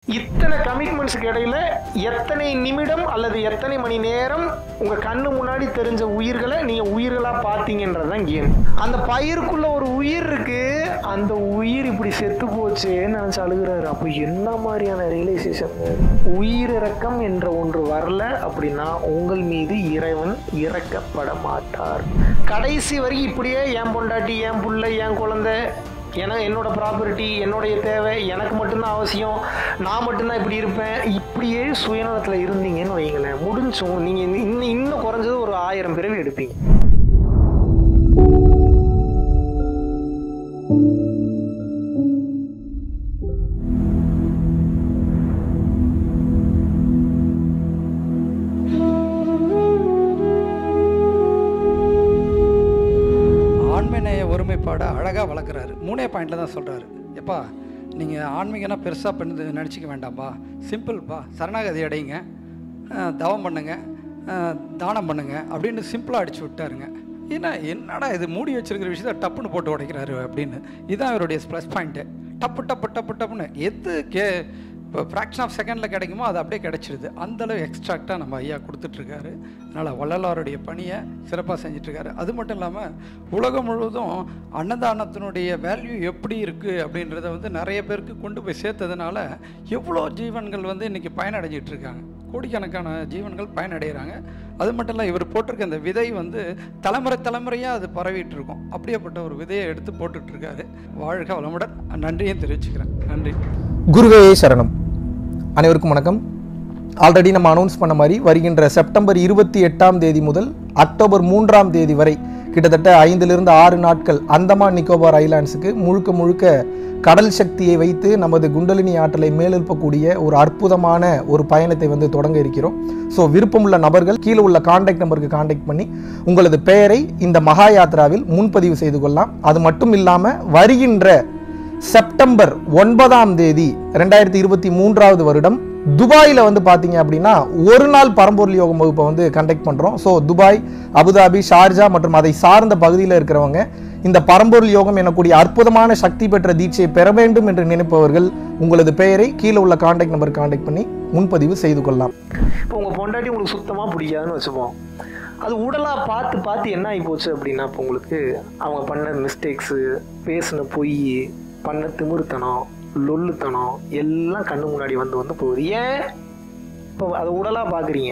இத்தனை கமிட்மெண்ட்ஸுக்கு இடையில எத்தனை நிமிடம் அல்லது எத்தனை மணி நேரம் உங்க கண்ணு முன்னாடி தெரிஞ்ச உயிர்களை நீங்க உயிர்களா பார்த்தீங்கன்றதுதான் கேம் அந்த பயிருக்குள்ள ஒரு உயிர் இருக்கு அந்த உயிர் இப்படி செத்து போச்சேன்னு நினைச்சு அழுகுறாரு அப்போ என்ன மாதிரியான ரியலைசேஷன் உயிரிறக்கம் என்ற ஒன்று வரல அப்படின்னா உங்கள் மீது இறைவன் இறக்கப்பட மாட்டார் கடைசி வரைக்கும் இப்படியே என் பொண்டாட்டி என் புள்ள என் குழந்தை ஏன்னா என்னோட ப்ராப்பர்ட்டி என்னுடைய தேவை எனக்கு மட்டும்தான் அவசியம் நான் மட்டும்தான் இப்படி இருப்பேன் இப்படியே சுயநலத்தில் இருந்தீங்கன்னு வைங்களேன் முடிஞ்சும் நீங்கள் இன்னும் இன்னும் குறைஞ்சது ஒரு ஆயிரம் பிறவி எடுப்பீங்க ஆண்மநேய ஒருமைப்பாடை அழகாக வளர்க்குறாரு மூணே பாயிண்டில் தான் சொல்கிறாரு எப்பா நீங்கள் ஆன்மீகனா பெருசாக பண்ணது நினச்சிக்க வேண்டாம்ப்பா சிம்பிள்ப்பா சரணாகதி அடையுங்க அஹ், தவம் பண்ணுங்க அஹ், தானம் பண்ணுங்க அப்படின்னு சிம்பிளாக அடிச்சு விட்டாருங்க ஏன்னா என்னடா இது மூடி வச்சிருக்கிற விஷயத்த டப்புன்னு போட்டு உடைக்கிறாரு அப்படின்னு இதுதான் இவருடைய ப்ளஸ் பாயிண்ட்டு டப்பு டப்பு டப்பு டப்புன்னு எது கே இப்போ ஃப்ராக்ஷன் ஆஃப் செகண்டில் கிடைக்குமோ அது அப்படியே கிடைச்சிருது அந்தளவு எக்ஸ்ட்ராக்டாக நம்ம ஐயா கொடுத்துட்ருக்காரு அதனால் வள்ளலாருடைய பணியை சிறப்பாக செஞ்சிட்ருக்காரு அது மட்டும் இல்லாமல் உலகம் முழுவதும் அன்னதானத்தினுடைய வேல்யூ எப்படி இருக்குது அப்படின்றத வந்து நிறைய பேருக்கு கொண்டு போய் சேர்த்ததுனால எவ்வளோ ஜீவன்கள் வந்து இன்றைக்கி பயனடைஞ்சிட்டு இருக்காங்க கோடிக்கணக்கான ஜீவன்கள் பயனடைகிறாங்க அது மட்டும் இல்லை இவர் போட்டிருக்க அந்த விதை வந்து தலைமுறை தலைமுறையாக அது பரவிட்டு இருக்கும் அப்படியேப்பட்ட ஒரு விதையை எடுத்து போட்டுட்ருக்காரு வாழ்க வளமுடன் நன்றியும் தெரிவிச்சுக்கிறேன் நன்றி குருவே சரணம் அனைவருக்கும் வணக்கம் ஆல்ரெடி நம்ம அனௌன்ஸ் பண்ண மாதிரி வருகின்ற செப்டம்பர் இருபத்தி எட்டாம் தேதி முதல் அக்டோபர் மூன்றாம் தேதி வரை கிட்டத்தட்ட ஐந்திலிருந்து ஆறு நாட்கள் அந்தமான் நிக்கோபார் ஐலாண்ட்ஸுக்கு முழுக்க முழுக்க கடல் சக்தியை வைத்து நமது குண்டலினி ஆற்றலை மேலெழுப்பக்கூடிய ஒரு அற்புதமான ஒரு பயணத்தை வந்து தொடங்க இருக்கிறோம் ஸோ விருப்பமுள்ள நபர்கள் கீழே உள்ள காண்டாக்ட் நம்பருக்கு காண்டாக்ட் பண்ணி உங்களது பெயரை இந்த மகா யாத்ராவில் முன்பதிவு செய்து கொள்ளலாம் அது மட்டும் இல்லாமல் வருகின்ற செப்டம்பர் ஒன்பதாம் தேதி ரெண்டாயிரத்தி இருபத்தி மூன்றாவது வருடம் துபாயில் வந்து பார்த்தீங்க அப்படின்னா ஒரு நாள் பரம்பொருள் யோகம் வகுப்பை வந்து கண்டக்ட் பண்ணுறோம் ஸோ துபாய் அபுதாபி ஷார்ஜா மற்றும் அதை சார்ந்த பகுதியில் இருக்கிறவங்க இந்த பரம்பொருள் யோகம் எனக்கூடிய அற்புதமான சக்தி பெற்ற தீட்சையை பெற வேண்டும் என்று நினைப்பவர்கள் உங்களது பெயரை கீழே உள்ள காண்டாக்ட் நம்பர் காண்டாக்ட் பண்ணி முன்பதிவு செய்து கொள்ளலாம் இப்போ உங்கள் பொண்டாட்டி உங்களுக்கு சுத்தமாக பிடிக்காதுன்னு வச்சுப்போம் அது உடலாக பார்த்து பார்த்து என்ன ஆகி போச்சு அப்படின்னா இப்போ உங்களுக்கு அவங்க பண்ண மிஸ்டேக்ஸு பேசின பொய் பண்ண திமிருத்தனம் லொல்லுத்தனம் எல்லாம் கண்ணு முன்னாடி வந்து வந்து போகுது ஏன் இப்போ அதை உடலாக பார்க்குறீங்க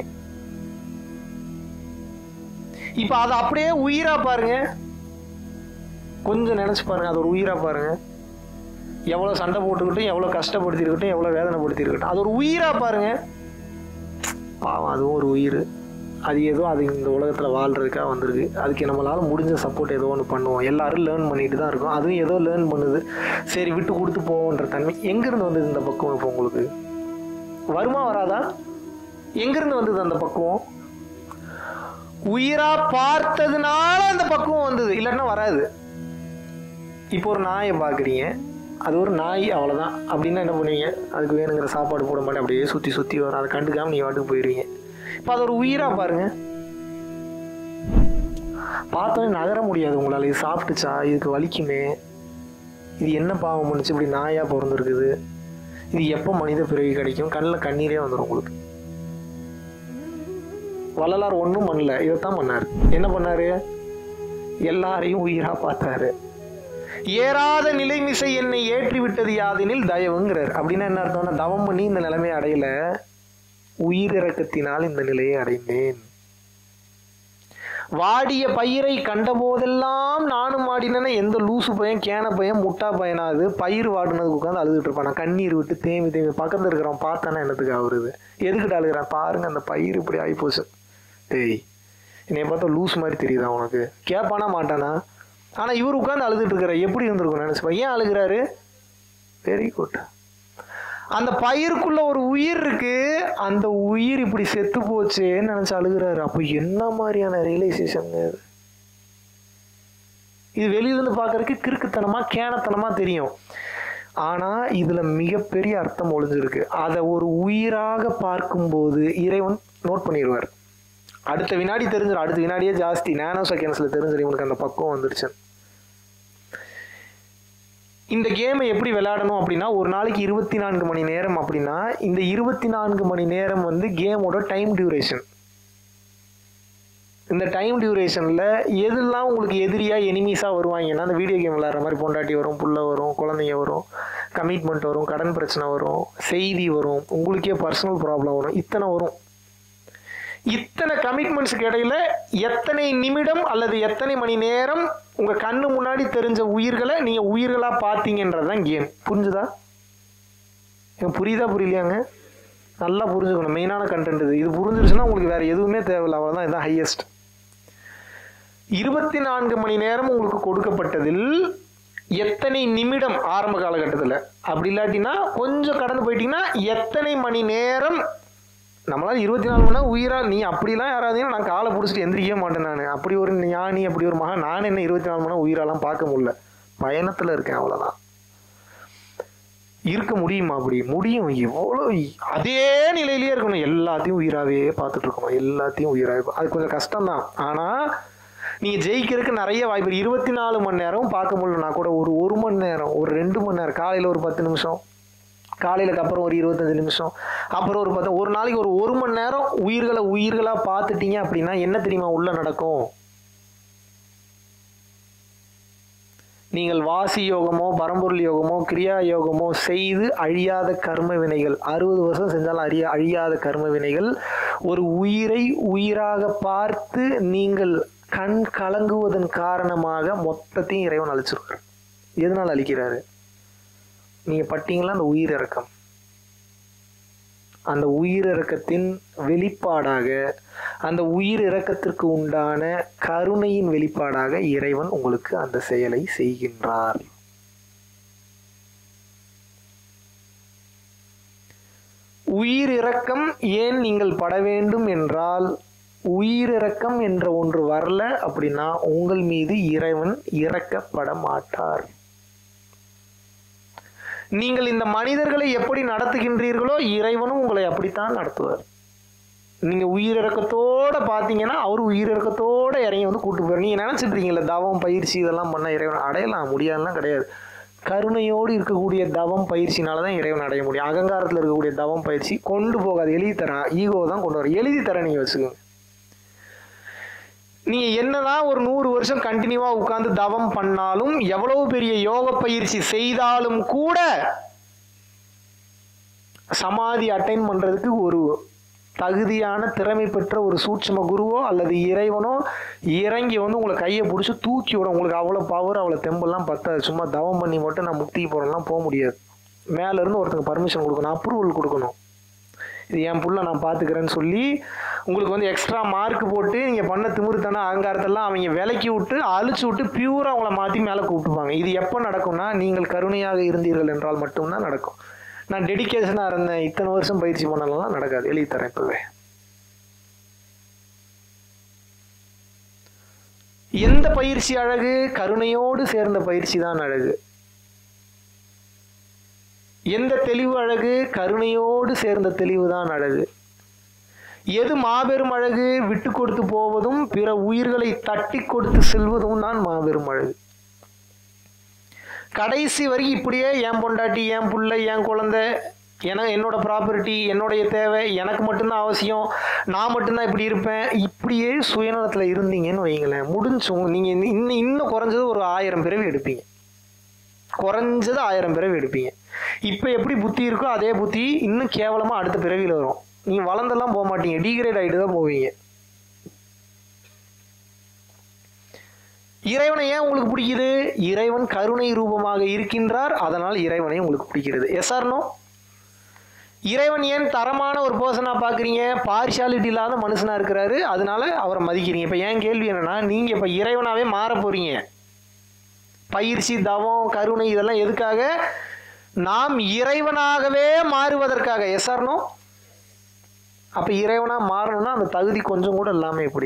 இப்போ அதை அப்படியே உயிராக பாருங்க கொஞ்சம் நினச்சி பாருங்க அது ஒரு உயிராக பாருங்க எவ்வளோ சண்டை போட்டுக்கிட்டும் எவ்வளோ கஷ்டப்படுத்திருக்கட்டும் எவ்வளோ வேதனைப்படுத்திருக்கட்டும் அது ஒரு உயிராக பாருங்க பாவம் அதுவும் ஒரு உயிர் அது ஏதோ அது இந்த உலகத்தில் வாழ்றதுக்காக வந்திருக்கு அதுக்கு நம்மளால் முடிஞ்ச சப்போர்ட் ஏதோ ஒன்று பண்ணுவோம் எல்லாரும் லேர்ன் பண்ணிட்டு தான் இருக்கோம் அதுவும் ஏதோ லேர்ன் பண்ணுது சரி விட்டு கொடுத்து போவோன்ற தன்மை எங்கேருந்து வந்தது இந்த பக்குவம் இப்போ உங்களுக்கு வருமா வராதா எங்கேருந்து வந்தது அந்த பக்குவம் உயிரா பார்த்ததுனால அந்த பக்குவம் வந்தது இல்லைன்னா வராது இப்போ ஒரு நாயை பார்க்குறீங்க அது ஒரு நாய் அவ்வளோதான் அப்படின்னா என்ன பண்ணுவீங்க அதுக்கு வேணுங்கிற சாப்பாடு போட மாட்டேன் அப்படியே சுற்றி சுற்றி வரும் அதை கண்டுக்காம நீங்கள் வாட்டுக்கு போயிடுவீங்க இப்போ அது ஒரு உயிராக பாருங்க பார்த்தோன்னே நகர முடியாது உங்களால் இது சாப்பிட்டுச்சா இதுக்கு வலிக்குமே இது என்ன பாவம் பண்ணுச்சு இப்படி நாயாக பிறந்திருக்குது இது எப்போ மனித பிறவி கிடைக்கும் கண்ணில் கண்ணீரே வந்துடும் உங்களுக்கு வள்ளலார் ஒன்றும் பண்ணல இதைத்தான் பண்ணார் என்ன பண்ணாரு எல்லாரையும் உயிராக பார்த்தாரு ஏறாத நிலைமிசை என்னை ஏற்றி விட்டது யாதெனில் தயவுங்கிறார் அப்படின்னா என்ன அர்த்தம்னா தவம் பண்ணி இந்த நிலைமையை அடையல உயிரிறக்கத்தினால் இந்த நிலையை அடைந்தேன் வாடிய பயிரை கண்ட போதெல்லாம் நானும் வாடினேன்னா எந்த லூசு பையன் கேன பையன் முட்டா பையனாது பயிர் வாடினதுக்கு உட்காந்து அழுதுட்டு இருப்பான் நான் கண்ணீர் விட்டு தேம்பி தேம்பி பக்கத்தில் இருக்கிறவன் பார்த்தானா என்னத்துக்கு ஆகுறது எதுக்கிட்ட அழுகிறான் பாருங்க அந்த பயிர் இப்படி ஆகிப்போச்சு டேய் என்னைய பார்த்தா லூஸ் மாதிரி தெரியுதா உனக்கு கேட்பானா மாட்டானா ஆனால் இவர் உட்காந்து அழுதுட்டு இருக்கிற எப்படி இருந்திருக்கும் நினச்சிப்பா ஏன் அழுகிறாரு வெரி குட் அந்த பயிருக்குள்ள ஒரு உயிர் இருக்கு அந்த உயிர் இப்படி செத்து போச்சேன்னு நினைச்சு அழுகிறாரு அப்போ என்ன மாதிரியான ரியலைசேஷன் இது இது வெளியிலிருந்து பார்க்கறதுக்கு கிறுக்குத்தனமா கேனத்தனமா தெரியும் ஆனா இதுல மிகப்பெரிய அர்த்தம் ஒளிஞ்சிருக்கு அதை ஒரு உயிராக பார்க்கும்போது இறைவன் நோட் பண்ணிடுவார் அடுத்த வினாடி தெரிஞ்சிடும் அடுத்த வினாடியே ஜாஸ்தி நேனோ செகண்ட்ஸ்ல தெரிஞ்சிடும் இவனுக்கு அந்த பக்குவம் வந்துருச்சு இந்த கேமை எப்படி விளையாடணும் அப்படின்னா ஒரு நாளைக்கு இருபத்தி நான்கு மணி நேரம் அப்படின்னா இந்த இருபத்தி நான்கு மணி நேரம் வந்து கேமோட டைம் டியூரேஷன் இந்த டைம் டியூரேஷனில் எதெல்லாம் உங்களுக்கு எதிரியாக எனிமீஸாக வருவாங்கன்னா அந்த வீடியோ கேம் விளையாடுற மாதிரி பொண்டாட்டி வரும் புள்ள வரும் குழந்தைங்க வரும் கமிட்மெண்ட் வரும் கடன் பிரச்சனை வரும் செய்தி வரும் உங்களுக்கே பர்சனல் ப்ராப்ளம் வரும் இத்தனை வரும் இத்தனை கமிட்மெண்ட்ஸுக்கு இடையில எத்தனை நிமிடம் அல்லது எத்தனை மணி நேரம் உங்க கண்ணு முன்னாடி தெரிஞ்ச உயிர்களை நீங்க உயிர்களா பார்த்தீங்கன்றது தான் கேம் புரிஞ்சுதா எனக்கு புரியுதா புரியலையாங்க நல்லா புரிஞ்சுக்கணும் மெயினான கண்டென்ட் இது இது புரிஞ்சிருச்சுன்னா உங்களுக்கு வேற எதுவுமே தேவையில்ல அவ்வளோதான் இதுதான் ஹையஸ்ட் இருபத்தி நான்கு மணி நேரம் உங்களுக்கு கொடுக்கப்பட்டதில் எத்தனை நிமிடம் ஆரம்ப காலகட்டத்தில் அப்படி இல்லாட்டினா கொஞ்சம் கடந்து போயிட்டீங்கன்னா எத்தனை மணி நேரம் நம்மளால இருபத்தி நாலு மணி நேரம் உயிரா நீ அப்படிலாம் யாராவது நான் காலை பிடிச்சிட்டு எந்திரிக்கவே மாட்டேன் நான் அப்படி ஒரு ஞானி அப்படி ஒரு மகன் நான் என்ன இருபத்தி நாலு மணி நேரம் உயிராலாம் பார்க்க முடியல பயணத்தில் இருக்கேன் அவ்வளோதான் இருக்க முடியுமா அப்படி முடியும் எவ்வளோ அதே நிலையிலேயே இருக்கணும் எல்லாத்தையும் உயிராகவே பார்த்துட்டு இருக்கணும் எல்லாத்தையும் உயிராகவே அது கொஞ்சம் கஷ்டம்தான் ஆனால் நீங்கள் ஜெயிக்கிறதுக்கு நிறைய வாய்ப்பு இருக்கு. இருபத்தி நாலு மணி நேரம் பார்க்க முடியலனா கூட ஒரு ஒரு மணி நேரம் ஒரு ரெண்டு மணி நேரம் காலையில் ஒரு பத்து நிமிஷம் காலையிலுக்கு அப்புறம் ஒரு இருபத்தஞ்சு நிமிஷம் அப்புறம் ஒரு பத்து ஒரு நாளைக்கு ஒரு ஒரு மணி நேரம் உயிர்களை உயிர்களாக பார்த்துட்டீங்க அப்படின்னா என்ன தெரியுமா உள்ள நடக்கும் நீங்கள் வாசி யோகமோ பரம்பொருள் யோகமோ கிரியா யோகமோ செய்து அழியாத கர்ம வினைகள் அறுபது வருஷம் செஞ்சாலும் அழிய அழியாத கர்ம வினைகள் ஒரு உயிரை உயிராக பார்த்து நீங்கள் கண் கலங்குவதன் காரணமாக மொத்தத்தையும் இறைவன் அழிச்சிருவார் எதனால் அழிக்கிறாரு நீங்க பட்டீங்களா அந்த உயிரிறக்கம் அந்த உயிரிறக்கத்தின் வெளிப்பாடாக அந்த உயிர் இறக்கத்திற்கு உண்டான கருணையின் வெளிப்பாடாக இறைவன் உங்களுக்கு அந்த செயலை செய்கின்றார் உயிரிறக்கம் ஏன் நீங்கள் பட வேண்டும் என்றால் உயிரிறக்கம் என்ற ஒன்று வரல அப்படின்னா உங்கள் மீது இறைவன் இறக்கப்பட மாட்டார் நீங்கள் இந்த மனிதர்களை எப்படி நடத்துகின்றீர்களோ இறைவனும் உங்களை அப்படித்தான் நடத்துவார் நீங்க உயிரிறக்கத்தோட பார்த்தீங்கன்னா அவர் உயிரிறக்கத்தோட இறங்கி வந்து கூட்டு போவார் நீங்க நினைச்சிட்டு இருக்கீங்களா தவம் பயிற்சி இதெல்லாம் பண்ண இறைவன் அடையலாம் முடியாதுலாம் கிடையாது கருணையோடு இருக்கக்கூடிய தவம் பயிற்சினால தான் இறைவன் அடைய முடியும் அகங்காரத்தில் இருக்கக்கூடிய தவம் பயிற்சி கொண்டு போகாது எழுதி தரேன் ஈகோ தான் கொண்டு வரும் எழுதி தரேன் நீங்க வச்சுக்கோங்க நீங்க என்னதான் ஒரு நூறு வருஷம் கண்டினியூவா உட்கார்ந்து தவம் பண்ணாலும் எவ்வளவு பெரிய யோக பயிற்சி செய்தாலும் கூட சமாதி அட்டைன் பண்றதுக்கு ஒரு தகுதியான திறமை பெற்ற ஒரு சூட்சும குருவோ அல்லது இறைவனோ இறங்கி வந்து உங்களை கையை பிடிச்சி தூக்கி விட உங்களுக்கு அவ்வளோ பவர் அவ்வளோ தெம்பெல்லாம் பத்தாது சும்மா தவம் பண்ணி மட்டும் நான் முக்திக்கு போகிறேன்லாம் போக முடியாது மேல இருந்து ஒருத்தங்க பர்மிஷன் கொடுக்கணும் அப்ரூவல் கொடுக்கணும் இது என் புள்ள நான் பார்த்துக்கிறேன்னு சொல்லி உங்களுக்கு வந்து எக்ஸ்ட்ரா மார்க் போட்டு நீங்கள் பண்ண திமிருத்தான அகங்காரத்தெல்லாம் அவங்க விலக்கி விட்டு அழிச்சு விட்டு பியூராக அவங்கள மாற்றி மேலே கூப்பிட்டுப்பாங்க இது எப்போ நடக்கும்னா நீங்கள் கருணையாக இருந்தீர்கள் என்றால் மட்டும்தான் நடக்கும் நான் டெடிகேஷனாக இருந்தேன் இத்தனை வருஷம் பயிற்சி பண்ணலாம் நடக்காது எழுதி தரேன் இப்போவே எந்த பயிற்சி அழகு கருணையோடு சேர்ந்த பயிற்சி தான் அழகு எந்த தெளிவு அழகு கருணையோடு சேர்ந்த தெளிவு தான் அழகு எது மாபெரும் அழகு விட்டு கொடுத்து போவதும் பிற உயிர்களை தட்டி கொடுத்து செல்வதும் தான் மாபெரும் அழகு கடைசி வரைக்கும் இப்படியே என் பொண்டாட்டி என் புள்ள என் குழந்தை என என்னோட ப்ராப்பர்ட்டி என்னுடைய தேவை எனக்கு மட்டும்தான் அவசியம் நான் மட்டும்தான் இப்படி இருப்பேன் இப்படியே சுயநலத்தில் இருந்தீங்கன்னு வைங்களேன் முடிஞ்சு நீங்கள் இன்னும் இன்னும் குறைஞ்சது ஒரு ஆயிரம் பிறவி எடுப்பீங்க குறைஞ்சது ஆயிரம் பிறவி எடுப்பீங்க இப்போ எப்படி புத்தி இருக்கோ அதே புத்தி இன்னும் கேவலமாக அடுத்த பிறவியில் வரும் நீங்கள் வளர்ந்தெல்லாம் போக மாட்டீங்க டீக்ரேட் ஆகிட்டு தான் போவீங்க இறைவனை ஏன் உங்களுக்கு பிடிக்குது இறைவன் கருணை ரூபமாக இருக்கின்றார் அதனால் இறைவனை உங்களுக்கு பிடிக்கிறது எஸ்ஆர்னோ இறைவன் ஏன் தரமான ஒரு பர்சனாக பார்க்குறீங்க பார்ஷாலிட்டி இல்லாத மனுஷனாக இருக்கிறாரு அதனால அவரை மதிக்கிறீங்க இப்போ ஏன் கேள்வி என்னன்னா நீங்கள் இப்போ இறைவனாகவே மாற போகிறீங்க பயிற்சி தவம் கருணை இதெல்லாம் எதுக்காக நாம் இறைவனாகவே மாறுவதற்காக எஸ்ஆர்னோ அப்போ இறைவனாக மாறணும்னா அந்த தகுதி கொஞ்சம் கூட இல்லாமல் எப்படி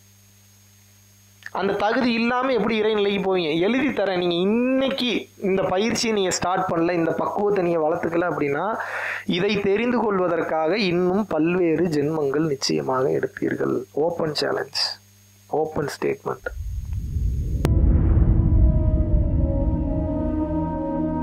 அந்த தகுதி இல்லாமல் எப்படி இறைநிலைக்கு போவீங்க எழுதி தரேன் நீங்கள் இன்னைக்கு இந்த பயிற்சியை நீங்கள் ஸ்டார்ட் பண்ணல இந்த பக்குவத்தை நீங்கள் வளர்த்துக்கல அப்படின்னா இதை தெரிந்து கொள்வதற்காக இன்னும் பல்வேறு ஜென்மங்கள் நிச்சயமாக எடுப்பீர்கள் ஓப்பன் சேலஞ்ச் ஓப்பன் ஸ்டேட்மெண்ட்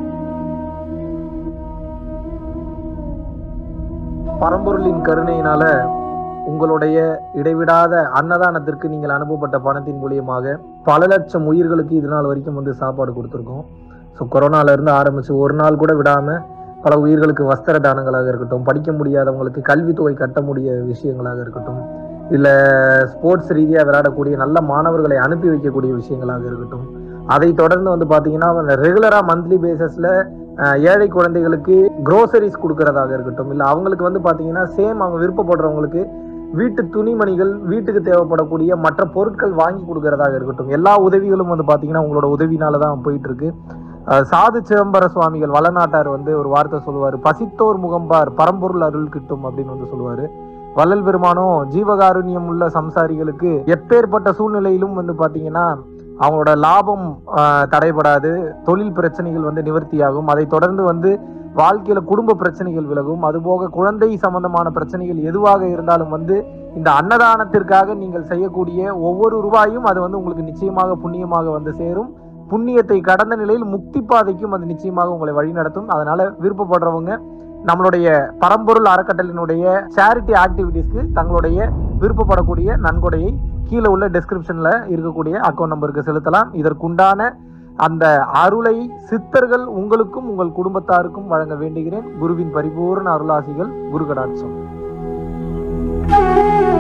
பரம்பொருளின் கருணையினால உங்களுடைய இடைவிடாத அன்னதானத்திற்கு நீங்கள் அனுப்பப்பட்ட பணத்தின் மூலியமாக பல லட்சம் உயிர்களுக்கு இது நாள் வரைக்கும் வந்து சாப்பாடு கொடுத்துருக்கோம் ஸோ கொரோனால இருந்து ஆரம்பிச்சு ஒரு நாள் கூட விடாம பல உயிர்களுக்கு வஸ்திர தானங்களாக இருக்கட்டும் படிக்க முடியாதவங்களுக்கு கல்வித்தொகை கட்ட முடிய விஷயங்களாக இருக்கட்டும் இல்லை ஸ்போர்ட்ஸ் ரீதியாக விளையாடக்கூடிய நல்ல மாணவர்களை அனுப்பி வைக்கக்கூடிய விஷயங்களாக இருக்கட்டும் அதை தொடர்ந்து வந்து பார்த்தீங்கன்னா ரெகுலராக மந்த்லி பேசிஸில் ஏழை குழந்தைகளுக்கு க்ரோசரிஸ் கொடுக்கறதாக இருக்கட்டும் இல்லை அவங்களுக்கு வந்து பார்த்தீங்கன்னா சேம் அவங்க விருப்பப்படுறவங்களுக்கு வீட்டு துணிமணிகள் வீட்டுக்கு தேவைப்படக்கூடிய மற்ற பொருட்கள் வாங்கி கொடுக்கறதாக இருக்கட்டும் எல்லா உதவிகளும் வந்து பார்த்தீங்கன்னா உங்களோட உதவினால தான் போயிட்டு இருக்கு அஹ் சாது சிதம்பர சுவாமிகள் வளநாட்டார் வந்து ஒரு வார்த்தை சொல்லுவார் பசித்தோர் முகம்பார் பரம்பொருள் அருள் கிட்டும் அப்படின்னு வந்து சொல்லுவாரு வள்ளல் பெருமானும் ஜீவகாருண்யம் உள்ள சம்சாரிகளுக்கு எப்பேற்பட்ட சூழ்நிலையிலும் வந்து பாத்தீங்கன்னா அவங்களோட லாபம் ஆஹ், தடைபடாது தொழில் பிரச்சனைகள் வந்து நிவர்த்தியாகும் அதை தொடர்ந்து வந்து வாழ்க்கையில குடும்ப பிரச்சனைகள் விலகும் அதுபோக குழந்தை சம்பந்தமான பிரச்சனைகள் எதுவாக இருந்தாலும் வந்து இந்த அன்னதானத்திற்காக நீங்கள் செய்யக்கூடிய ஒவ்வொரு ரூபாயும் அது வந்து உங்களுக்கு நிச்சயமாக புண்ணியமாக வந்து சேரும் புண்ணியத்தை கடந்த நிலையில் முக்தி பாதைக்கும் அது நிச்சயமாக உங்களை வழிநடத்தும் அதனால விருப்பப்படுறவங்க நம்மளுடைய பரம்பொருள் அறக்கட்டளையினுடைய சேரிட்டி ஆக்டிவிட்டீஸ்க்கு தங்களுடைய விருப்பப்படக்கூடிய நன்கொடையை கீழே உள்ள டெஸ்கிரிப்ஷன்ல இருக்கக்கூடிய அக்கௌண்ட் நம்பருக்கு செலுத்தலாம் இதற்குண்டான அந்த அருளை சித்தர்கள் உங்களுக்கும் உங்கள் குடும்பத்தாருக்கும் வழங்க வேண்டுகிறேன் குருவின் பரிபூர்ண அருளாசிகள் குரு கடாட்சம்